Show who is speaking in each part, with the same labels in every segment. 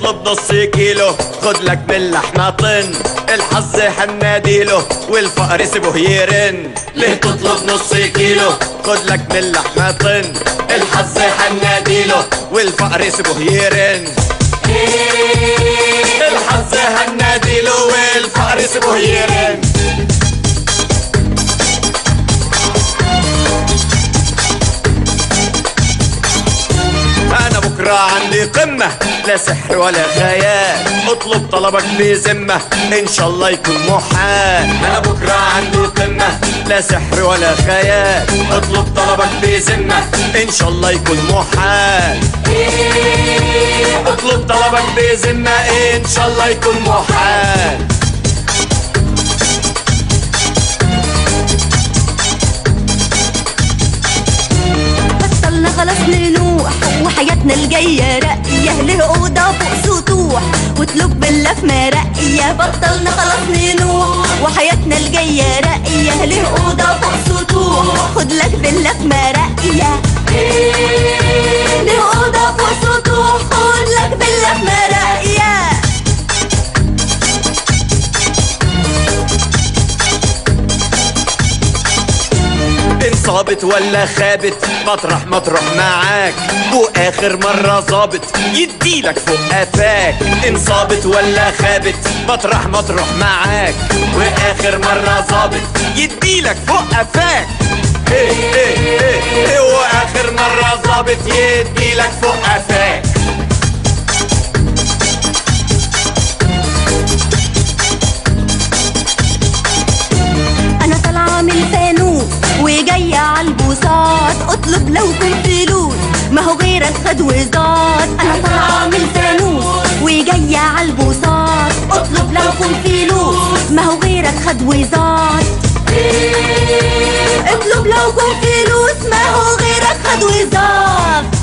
Speaker 1: اطلب نص كيلو خد لك باللحمة طن الحظ حناديله والفقر سيبه يرن ليه تطلب نص كيلو خد لك باللحمة طن الحظ حناديله والفقر سيبه يرن الحظ هناديله والفقر سيبه يرن انا بكره عندي قمه لا سحر ولا خيال اطلب طلبك بذمه ان شاء الله يكون محال انا بكره عندي قمه لا سحر ولا خيال اطلب طلبك بذمه ان شاء الله يكون محال اطلب طلبك بذمه ان شاء الله يكون محال
Speaker 2: بطلنا خلاص ننوح وحياتنا الجاية راقية له أوضة فوق سطوح واطلب بالله في مراقية بطلنا خلاص ننوح وحياتنا الجاية راقية له أوضة فوق سطوح خد لك بالله في مراقية له أوضة فوق سطوح خد لك بالله في مراقية
Speaker 1: ان صابت ولا خابت مطرح ما تروح معاك واخر مرة ظابط يديلك فوق قفاك ان صابت ولا خابت مطرح ما تروح معاك واخر مرة ظابط يديلك فوق قفاك ايه ايه ايه ايه واخر مرة ظابط يديلك فوق قفاك
Speaker 2: انا طالعه من فانوس وجايه على البوصات اطلب لو كنت فلوس ما هو غيرك خد وزاد انا طالعه من فانوس وجايه على البوصات اطلب لو كنت فلوس ما هو غيرك خد وزاد اطلب لو كنت فلوس ما هو غيرك خد وزاد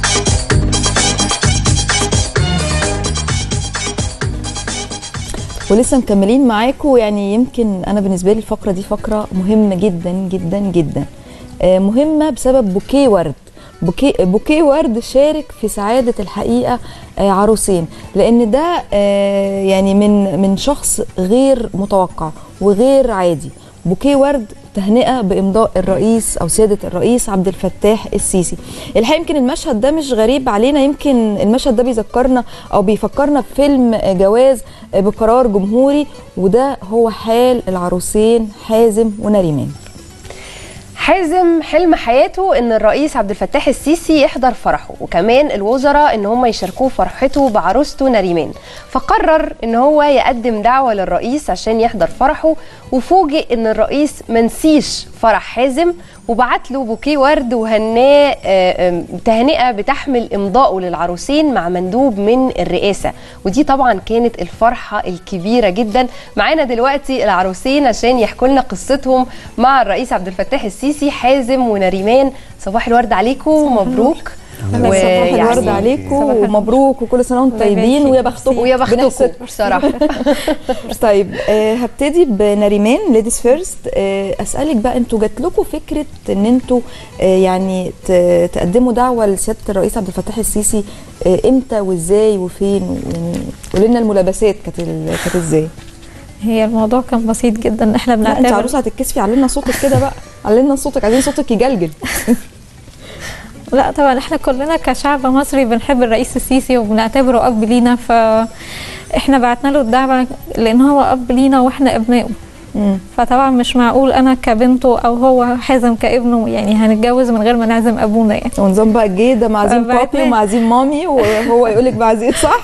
Speaker 3: ولسه مكملين معاكم يعني يمكن انا بالنسبه لي الفقره دي فقره مهمه جدا جدا جدا آه، مهمه بسبب بوكيه ورد بوكيه بوكيه ورد شارك في سعاده الحقيقه آه، عروسين لان ده آه، يعني من من شخص غير متوقع وغير عادي بوكيه ورد تهنئه بامضاء الرئيس او سياده الرئيس عبد الفتاح السيسي الحقيقه يمكن المشهد ده مش غريب علينا يمكن المشهد ده بيذكرنا او بيفكرنا بفيلم جواز بقرار جمهوري وده هو حال العروسين حازم ونريمان
Speaker 4: حازم حلم حياته ان الرئيس عبد الفتاح السيسي يحضر فرحه وكمان الوزراء ان هم يشاركوه فرحته بعروسته نريمان فقرر ان هو يقدم دعوه للرئيس عشان يحضر فرحه وفوجئ ان الرئيس منسيش فرح حازم وبعت له بوكيه ورد وهناه آه، آم، تهنئه بتحمل امضائه للعروسين مع مندوب من الرئاسه ودي طبعا كانت الفرحه الكبيره جدا معانا دلوقتي العروسين عشان يحكوا لنا قصتهم مع الرئيس عبد الفتاح السيسي حازم ونريمان صباح الورد عليكم ومبروك
Speaker 3: صباح الورد عليكم ومبروك وكل سنه وانتم طيبين ويا بختكم
Speaker 4: ويا بختكم
Speaker 3: بنحسد.
Speaker 4: بصراحه
Speaker 3: طيب آه هبتدي بنريمان ليديز فيرست آه اسالك بقى انتوا جات لكم فكره ان انتوا آه يعني ت- تقدموا دعوه لسياده الرئيس عبد الفتاح السيسي آه امتى وازاي وفين يعني قولي لنا الملابسات كانت ال- كانت ازاي؟
Speaker 5: هي الموضوع كان بسيط جدا احنا
Speaker 3: لا انت
Speaker 5: بنعتبر
Speaker 3: عروسه هتتكسفي علينا صوتك كده بقى علينا صوتك عايزين صوتك يجلجل
Speaker 5: لا طبعا احنا كلنا كشعب مصري بنحب الرئيس السيسي وبنعتبره اب لينا فاحنا بعتنا له الدعوه لان هو اب لينا واحنا ابنائه
Speaker 3: مم.
Speaker 5: فطبعا مش معقول انا كبنته او هو حازم كابنه يعني هنتجوز من غير ما نعزم ابونا يعني
Speaker 3: ونظام بقى الجي ده معزيم
Speaker 5: بعتنا-
Speaker 3: بابي ومعزيم مامي وهو يقول لك معزيم صح؟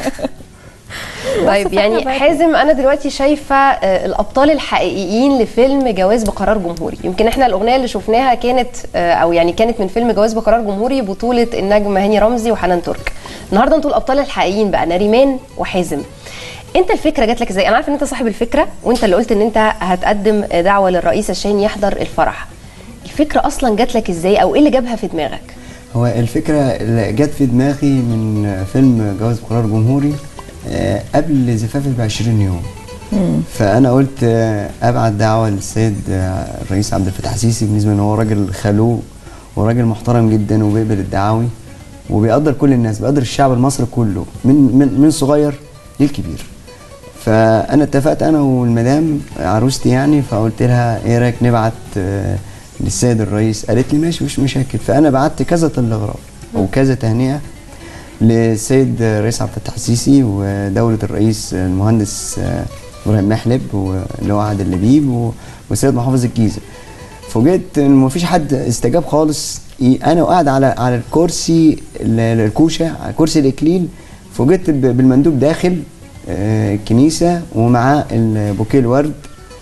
Speaker 4: طيب يعني حازم انا دلوقتي شايفه آه، الابطال الحقيقيين لفيلم جواز بقرار جمهوري يمكن احنا الاغنيه اللي شفناها كانت آه، او يعني كانت من فيلم جواز بقرار جمهوري بطوله النجم هاني رمزي وحنان ترك النهارده انتوا الابطال الحقيقيين بقى نريمان وحازم انت الفكره جات لك ازاي انا عارفه ان انت صاحب الفكره وانت اللي قلت ان انت هتقدم دعوه للرئيس عشان يحضر الفرح الفكره اصلا جات لك ازاي او ايه اللي جابها في دماغك
Speaker 6: هو الفكرة اللي جت في دماغي من فيلم جواز قرار جمهوري آه، قبل زفافي ب 20 يوم فأنا قلت آه، أبعت دعوة للسيد آه، الرئيس عبد الفتاح السيسي بالنسبة إن هو راجل خلوق وراجل محترم جدا وبيقبل الدعاوي وبيقدر كل الناس بيقدر الشعب المصري كله من من من صغير للكبير فانا اتفقت انا والمدام عروستي يعني فقلت لها ايه رايك نبعت آه، للسيد الرئيس قالت لي ماشي مش مشاكل فانا بعت كذا تلغراف وكذا تهنئه للسيد الرئيس عبد الفتاح السيسي ودوله الرئيس المهندس آه، ابراهيم محلب واللي هو عادل لبيب و- والسيد محافظ الجيزه فوجئت ان مفيش حد استجاب خالص ي- انا وقاعد على على الكرسي ال- الكوشه على كرسي الاكليل فوجئت ب- بالمندوب داخل آه، الكنيسه ومعاه البوكيه الورد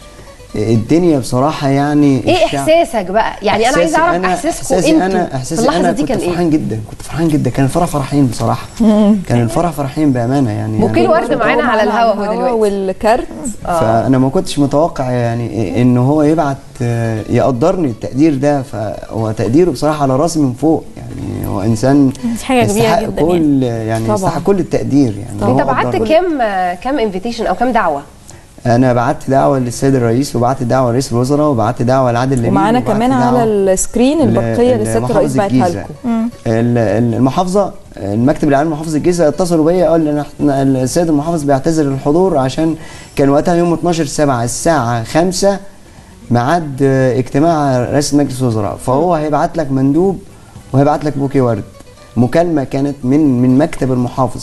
Speaker 6: آه، الدنيا بصراحه يعني
Speaker 4: ايه
Speaker 6: الشعب-
Speaker 4: احساسك بقى يعني انا عايزه
Speaker 6: إحساسي
Speaker 4: اعرف
Speaker 6: أنا-
Speaker 4: احساسكم
Speaker 6: إحساسي
Speaker 4: انتوا
Speaker 6: انا
Speaker 4: في
Speaker 6: احساسي
Speaker 4: اللحظه
Speaker 6: انا
Speaker 4: دي
Speaker 6: كنت
Speaker 4: كان ايه
Speaker 6: فرحان جدا كنت فرحان جدا كان الفرح فرحين بصراحه كان الفرح فرحين بامانه يعني
Speaker 4: بوكيه
Speaker 6: يعني
Speaker 4: الورد معانا على الهوا هو دلوقتي
Speaker 3: والكارت
Speaker 6: فانا ما كنتش متوقع يعني ان هو يبعت آه، يقدرني التقدير ده فهو تقديره بصراحه على راسي من فوق يعني هو انسان
Speaker 5: دي حاجة كبيرة
Speaker 6: يستحق
Speaker 5: جدا
Speaker 6: كل يعني
Speaker 3: طبعاً.
Speaker 6: يستحق كل التقدير يعني هو
Speaker 4: انت بعت
Speaker 6: قدرني.
Speaker 4: كام كام انفيتيشن او كام دعوه
Speaker 6: انا بعت دعوه للسيد الرئيس وبعت دعوه لرئيس الوزراء وبعت دعوه لعادل لبيب
Speaker 3: ومعانا
Speaker 6: وبعت
Speaker 3: كمان
Speaker 6: دعوة
Speaker 3: على السكرين البرقيه اللي الست الرئيس
Speaker 6: لمحافظ
Speaker 3: بعتها
Speaker 6: الجيزة.
Speaker 3: لكم
Speaker 6: ال- ال- المحافظه المكتب العام محافظ الجيزه اتصلوا بيا قال لنا إحنا السيد المحافظ بيعتذر الحضور عشان كان وقتها يوم 12 7 الساعه 5 ميعاد آه، اجتماع رئيس مجلس الوزراء فهو هيبعت لك مندوب وهيبعت لك بوكيه ورد مكالمه كانت من من مكتب المحافظ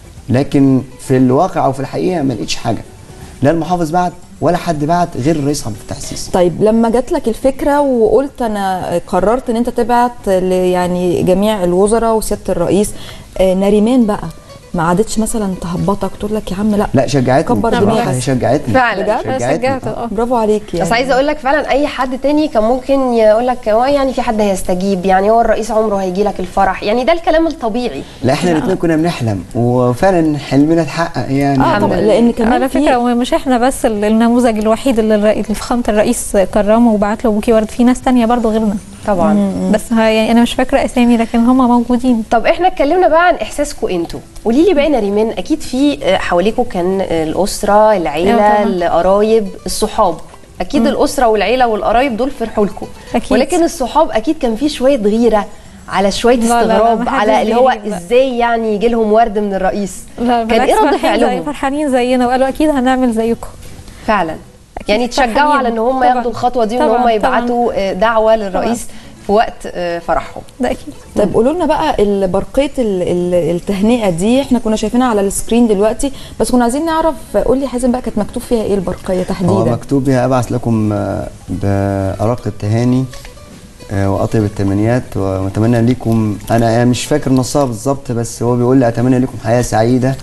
Speaker 6: لكن في الواقع او في الحقيقه ما لقيتش حاجه لا المحافظ بعت ولا حد بعت غير الرئيس عبد الفتاح السيسي
Speaker 3: طيب لما جات لك الفكره وقلت انا قررت ان انت تبعت ل- يعني جميع الوزراء وسياده الرئيس آه، نريمان بقى ما عادتش مثلا تهبطك تقول لك يا عم لا
Speaker 6: لا شجعتني
Speaker 3: كبر
Speaker 6: بصراحة،
Speaker 3: دماغك.
Speaker 6: هي شجعتني
Speaker 4: فعلا.
Speaker 3: بجد؟
Speaker 6: شجعتني
Speaker 5: شجعت
Speaker 6: آه.
Speaker 5: اه
Speaker 3: برافو عليك يعني
Speaker 4: بس عايزه اقول لك فعلا اي حد تاني كان ممكن يقول لك هو يعني في حد هيستجيب يعني هو الرئيس عمره هيجي لك الفرح يعني ده الكلام الطبيعي
Speaker 6: لا احنا الاثنين كنا بنحلم وفعلا حلمنا اتحقق يعني
Speaker 3: اه طبعا لان كمان
Speaker 5: على
Speaker 3: في-
Speaker 5: فكره ومش احنا بس ال- النموذج الوحيد اللي الرئي- اللي فخامه الرئيس كرمه وبعت له بوكيه ورد في ناس تانية برضو غيرنا
Speaker 4: طبعا
Speaker 5: بس ها يعني انا مش فاكره اسامي لكن هم موجودين
Speaker 4: طب احنا اتكلمنا بقى عن احساسكم انتوا قولي لي بقى يا نريمان اكيد في آه، حواليكوا كان آه، الاسره
Speaker 5: أيوة
Speaker 4: العيله
Speaker 5: طبعاً.
Speaker 4: القرايب الصحاب اكيد الاسره والعيله والقرايب دول فرحوا لكم
Speaker 5: أكيد.
Speaker 4: ولكن الصحاب اكيد كان في شويه غيره على شويه
Speaker 5: لا، لا، لا،
Speaker 4: استغراب
Speaker 5: ما حدش
Speaker 4: على اللي هو
Speaker 5: بيغير، لا.
Speaker 4: ازاي يعني يجي لهم ورد من الرئيس
Speaker 5: لا
Speaker 4: كان ايه
Speaker 5: بالعكس
Speaker 4: رد
Speaker 5: فرحين زي
Speaker 4: فعلهم
Speaker 5: فرحانين زينا وقالوا اكيد هنعمل زيكم
Speaker 4: فعلا يعني تشجعوا
Speaker 5: فرحانين.
Speaker 4: على ان هم
Speaker 5: طبعاً.
Speaker 4: ياخدوا الخطوه دي وان
Speaker 5: طبعاً،
Speaker 4: هم
Speaker 5: طبعاً.
Speaker 4: يبعتوا آه، دعوه للرئيس في وقت آه، فرحهم
Speaker 5: ده اكيد
Speaker 3: طيب قولوا لنا بقى ال- برقيه ال- ال- التهنئه دي احنا كنا شايفينها على السكرين دلوقتي بس كنا عايزين نعرف قول لي حازم بقى كانت مكتوب فيها ايه البرقيه
Speaker 6: هو
Speaker 3: تحديدا
Speaker 6: مكتوب بها ابعث لكم آه، بارق التهاني آه، واطيب التمنيات واتمنى لكم انا يعني مش فاكر نصها بالظبط بس هو بيقول لي اتمنى لكم حياه سعيده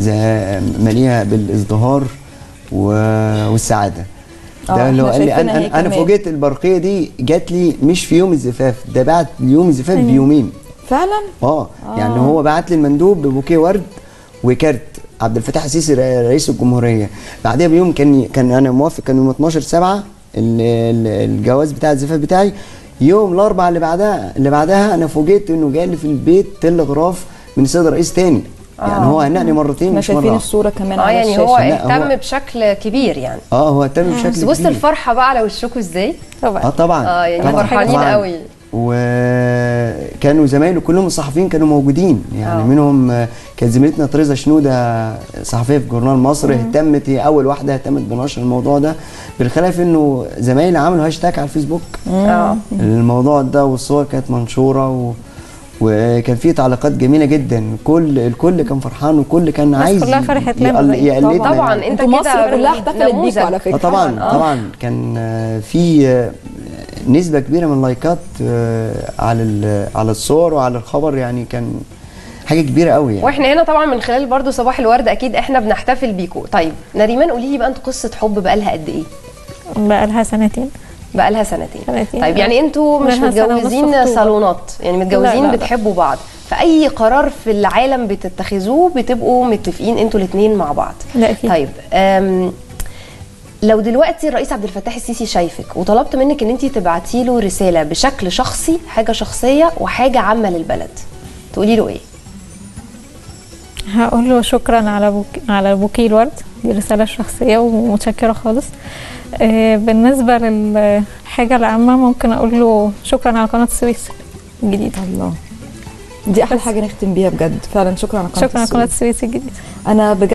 Speaker 6: زي- مليئه بالازدهار و- والسعاده
Speaker 3: آه،
Speaker 6: ده اللي هو
Speaker 3: إحنا
Speaker 6: قال لي
Speaker 3: شايفينها
Speaker 6: انا
Speaker 3: هي
Speaker 6: انا, أنا
Speaker 3: كمان.
Speaker 6: فوجئت البرقيه دي جات لي مش في يوم الزفاف ده بعد يوم الزفاف بيومين
Speaker 3: فعلا
Speaker 6: اه يعني هو بعت لي المندوب ببوكيه ورد وكارت عبد الفتاح السيسي ر- رئيس الجمهوريه بعدها بيوم كان كان انا موافق كان يوم 12 7 ال- ال- الجواز بتاع الزفاف بتاعي يوم الاربعاء اللي بعدها اللي بعدها انا فوجئت انه جالي في البيت تلغراف من السيد الرئيس تاني يعني هو هنقني مرتين
Speaker 3: احنا
Speaker 6: مش
Speaker 3: شايفين
Speaker 6: مره
Speaker 3: الصوره كمان
Speaker 4: اه
Speaker 3: على
Speaker 4: يعني
Speaker 3: الشاشه
Speaker 4: هو
Speaker 6: لا، هو-
Speaker 4: اهتم بشكل كبير يعني
Speaker 6: اه هو تم بشكل
Speaker 4: بس بص
Speaker 6: كبير.
Speaker 4: الفرحه بقى على وشكوا ازاي
Speaker 5: طبعا
Speaker 6: اه طبعا
Speaker 4: اه يعني
Speaker 6: طبعاً،
Speaker 4: فرحانين
Speaker 6: طبعاً.
Speaker 4: قوي.
Speaker 6: وكانوا زمايله كلهم الصحفيين كانوا موجودين يعني
Speaker 4: آه.
Speaker 6: منهم آه، كانت زميلتنا تريزا شنوده صحفيه في جورنال مصر اهتمت هي اول واحده اهتمت بنشر الموضوع ده بالخلاف انه زمايلي عملوا هاشتاج على الفيسبوك
Speaker 4: اه
Speaker 6: الموضوع ده والصور كانت منشوره و وكان في تعليقات جميله جدا كل الكل كان فرحان والكل كان
Speaker 5: الناس
Speaker 6: عايز
Speaker 5: كلها فرحت لنا
Speaker 6: يقل-
Speaker 5: زي-
Speaker 6: يقلدنا
Speaker 4: طبعا
Speaker 6: يعني.
Speaker 4: انت
Speaker 3: انتوا
Speaker 4: كده
Speaker 3: مصر كلها احتفلت
Speaker 4: نموذج.
Speaker 3: بيكوا على فكره
Speaker 6: اه طبعا
Speaker 4: آه.
Speaker 6: طبعا كان آه، في آه، نسبه كبيره من اللايكات آه، على ال- على الصور وعلى الخبر يعني كان حاجه كبيره قوي يعني
Speaker 4: واحنا هنا طبعا من خلال برضو صباح الورد اكيد احنا بنحتفل بيكم طيب نريمان قولي لي بقى انتوا قصه حب بقى لها قد ايه
Speaker 5: بقى لها سنتين
Speaker 4: بقى لها سنتين
Speaker 5: سنتين.
Speaker 4: طيب يعني انتوا مش
Speaker 5: بقالها سنة ونص
Speaker 4: متجوزين
Speaker 5: أكتوبر.
Speaker 4: صالونات يعني
Speaker 5: لا،
Speaker 4: متجوزين
Speaker 5: لا، لا.
Speaker 4: بتحبوا بعض فاي قرار في العالم بتتخذوه بتبقوا متفقين انتوا الاثنين مع بعض
Speaker 5: لا أكيد.
Speaker 4: طيب أم لو دلوقتي الرئيس عبد الفتاح السيسي شايفك وطلبت منك ان انت تبعتي له رساله بشكل شخصي حاجه شخصيه وحاجه عامه للبلد تقولي له ايه
Speaker 5: هقول له شكرا على بوك... على بوكيه الورد دي رسالة شخصية ومتشكرة خالص آه، بالنسبة للحاجة العامة ممكن أقول له شكرا على قناة السويس الجديدة
Speaker 3: الله دي احلى حاجه نختم بيها بجد فعلا شكرا على قناه
Speaker 5: شكرا على قناه
Speaker 3: السويس.
Speaker 5: السويس الجديده
Speaker 3: انا بجد